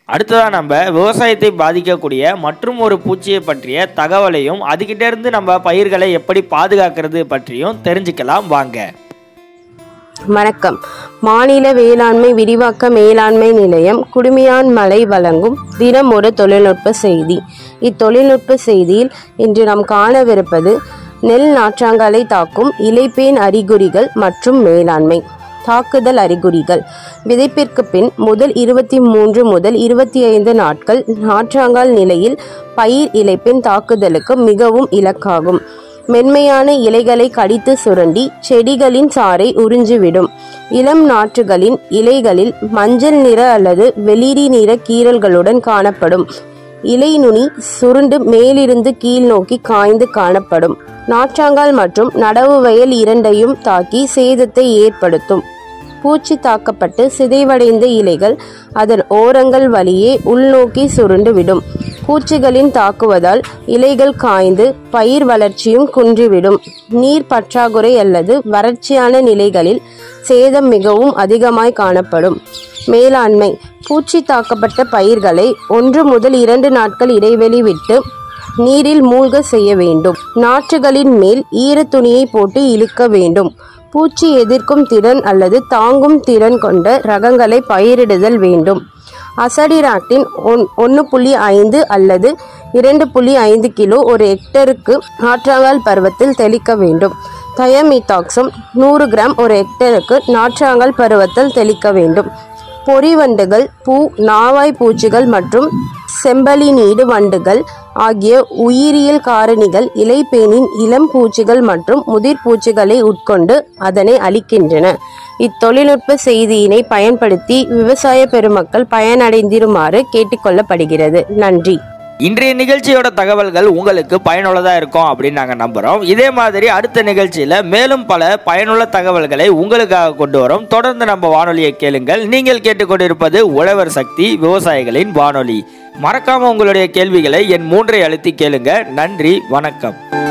அடுத்ததாக நம்ம விவசாயத்தை பாதிக்கக்கூடிய மற்றும் ஒரு பூச்சியை பற்றிய தகவலையும் அதுகிட்ட இருந்து நம்ம பயிர்களை எப்படி பாதுகாக்கிறது பற்றியும் தெரிஞ்சுக்கலாம் வாங்க வணக்கம் மாநில வேளாண்மை விரிவாக்க மேலாண்மை நிலையம் குடுமியான் மலை வழங்கும் தினம் ஒரு தொழில்நுட்ப செய்தி இத்தொழில்நுட்ப செய்தியில் இன்று நாம் காணவிருப்பது நெல் நாற்றாங்காலை தாக்கும் இலைப்பேன் அறிகுறிகள் மற்றும் மேலாண்மை தாக்குதல் அறிகுறிகள் விதைப்பிற்கு பின் முதல் இருபத்தி மூன்று முதல் இருபத்தி ஐந்து நாட்கள் நாற்றாங்கால் நிலையில் பயிர் இலைப்பின் தாக்குதலுக்கு மிகவும் இலக்காகும் மென்மையான இலைகளை கடித்து சுரண்டி செடிகளின் சாறை உறிஞ்சிவிடும் இளம் நாற்றுகளின் இலைகளில் மஞ்சள் நிற அல்லது வெளிரி நிற கீறல்களுடன் காணப்படும் இலை நுனி சுருண்டு மேலிருந்து கீழ் நோக்கி காய்ந்து காணப்படும் நாற்றாங்கால் மற்றும் நடவு வயல் இரண்டையும் தாக்கி சேதத்தை ஏற்படுத்தும் பூச்சி தாக்கப்பட்டு சிதைவடைந்த இலைகள் அதன் ஓரங்கள் வழியே உள்நோக்கி சுருண்டு விடும் பூச்சிகளின் தாக்குவதால் இலைகள் காய்ந்து பயிர் வளர்ச்சியும் குன்றிவிடும் நீர் பற்றாக்குறை அல்லது வறட்சியான நிலைகளில் சேதம் மிகவும் அதிகமாய் காணப்படும் மேலாண்மை பூச்சி தாக்கப்பட்ட பயிர்களை ஒன்று முதல் இரண்டு நாட்கள் இடைவெளி விட்டு நீரில் மூழ்க செய்ய வேண்டும் நாற்றுகளின் மேல் ஈரத் துணியை போட்டு இழுக்க வேண்டும் பூச்சி எதிர்க்கும் திறன் அல்லது தாங்கும் திறன் கொண்ட ரகங்களை பயிரிடுதல் வேண்டும் அசடிராக்டின் ஒன் ஒன்று புள்ளி ஐந்து அல்லது இரண்டு புள்ளி ஐந்து கிலோ ஒரு ஹெக்டருக்கு நாற்றாங்கால் பருவத்தில் தெளிக்க வேண்டும் தயமித்தாக்சம் நூறு கிராம் ஒரு ஹெக்டருக்கு நாற்றாங்கால் பருவத்தில் தெளிக்க வேண்டும் பொறிவண்டுகள் பூ நாவாய் பூச்சிகள் மற்றும் செம்பலினீடு வண்டுகள் ஆகிய உயிரியல் காரணிகள் இலைப்பேனின் இளம் பூச்சிகள் மற்றும் முதிர் பூச்சிகளை உட்கொண்டு அதனை அழிக்கின்றன இத்தொழில்நுட்ப செய்தியினை பயன்படுத்தி விவசாய பெருமக்கள் பயனடைந்திருமாறு கேட்டுக்கொள்ளப்படுகிறது நன்றி இன்றைய நிகழ்ச்சியோட தகவல்கள் உங்களுக்கு பயனுள்ளதாக இருக்கும் அப்படின்னு நாங்கள் நம்புகிறோம் இதே மாதிரி அடுத்த நிகழ்ச்சியில் மேலும் பல பயனுள்ள தகவல்களை உங்களுக்காக கொண்டு வரோம் தொடர்ந்து நம்ம வானொலியை கேளுங்கள் நீங்கள் கேட்டுக்கொண்டிருப்பது உழவர் சக்தி விவசாயிகளின் வானொலி மறக்காம உங்களுடைய கேள்விகளை என் மூன்றை அழுத்தி கேளுங்க நன்றி வணக்கம்